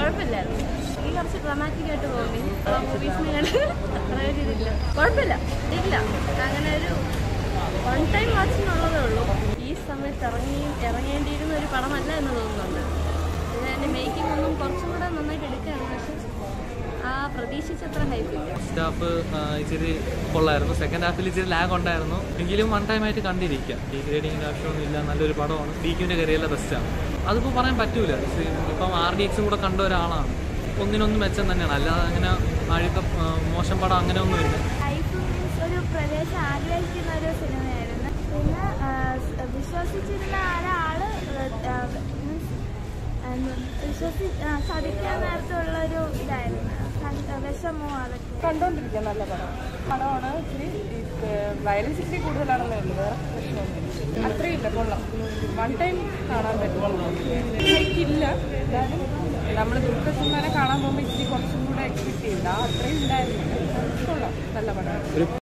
കുഴപ്പമില്ലായിരുന്നു ഈ കുറച്ച് ഡ്രമാറ്റിക് ആയിട്ട് തോന്നി മൂവീസിന് കണ്ട് അത്ര ഒരു ഇതില്ല കുഴപ്പമില്ല ഇല്ല അങ്ങനെ ഒരു വൺ ടൈം വാച്ചിനുള്ളതേ ഉള്ളൂ ഈ സമയത്ത് ഇറങ്ങി ഇറങ്ങേണ്ടിയിരുന്ന ഒരു പടമല്ല എന്ന് തോന്നുന്നുണ്ട് ഇതിൻ്റെ മേക്കിംഗ് ഒന്നും കുറച്ചും കൂടെ നന്നായിട്ട് എടുക്കുകയാണ് പക്ഷെ ആ പ്രതീക്ഷിച്ചത്ര ഹൈപ്പില്ല സ്റ്റാഫ് ഇച്ചിരി കൊള്ളായിരുന്നു സെക്കൻഡ് ഹാഫിൽ ഇച്ചിരി ലാഗ് ഉണ്ടായിരുന്നു എങ്കിലും വൺ ടൈം ആയിട്ട് കണ്ടിരിക്കാം ഡി ഗ്രേഡിങ്ങിൻ്റെ ആവശ്യമൊന്നും ഇല്ല നല്ലൊരു പടമാണ് ഡി ക്യൂവിൻ്റെ കരിയറിലെ ബെസ്റ്റാണ് അതിപ്പോൾ പറയാൻ പറ്റൂല ഇപ്പം ആർ ഡി എക്സും കൂടെ കണ്ട ഒരാളാണ് ഒന്നിനൊന്നും മെച്ചം തന്നെയാണ് അല്ലാതെ അങ്ങനെ ആഴ്ത്ത മോശം പടം അങ്ങനെ ഒന്നുമില്ല ലൈഫ് മീൻസ് ഒരു പ്രദേശം ആഗ്രഹിക്കുന്ന ഒരു സിനിമയായിരുന്നു പിന്നെ ആ, സ് വിശ്വസിച്ചിരുന്ന ഒരാള് മീൻസ് വിശ്വസി ആ, ചതിക്കാൻ നേരത്തുള്ള ഒരു ഇതായിരുന്നു സ- വിഷമോ അതൊക്കെ കണ്ടോണ്ടിരിക്കാൻ നല്ല പടം പടമാണ് ഇച്ചിരി വയലൻസ് ഇച്ചിരി കൂടുതലാണെന്നേ ഉള്ളൂ വേറെ പ്രശ്നമൊന്നുമില്ല അത്രയും ഇല്ല കൊള്ളാം വൺ ടൈം കാണാൻ പറ്റും ഇല്ല എന്തായാലും നമ്മൾ ദുർഗസിംഹാനെ കാണാൻ പോകുമ്പോൾ ഇച്ചിരി കുറച്ചും കൂടെ എക്സ്പെക്ട് ചെയ്യില്ല അത്രയും ഉണ്ടായിരുന്നു കൊള്ളാം നല്ല പടമാണ്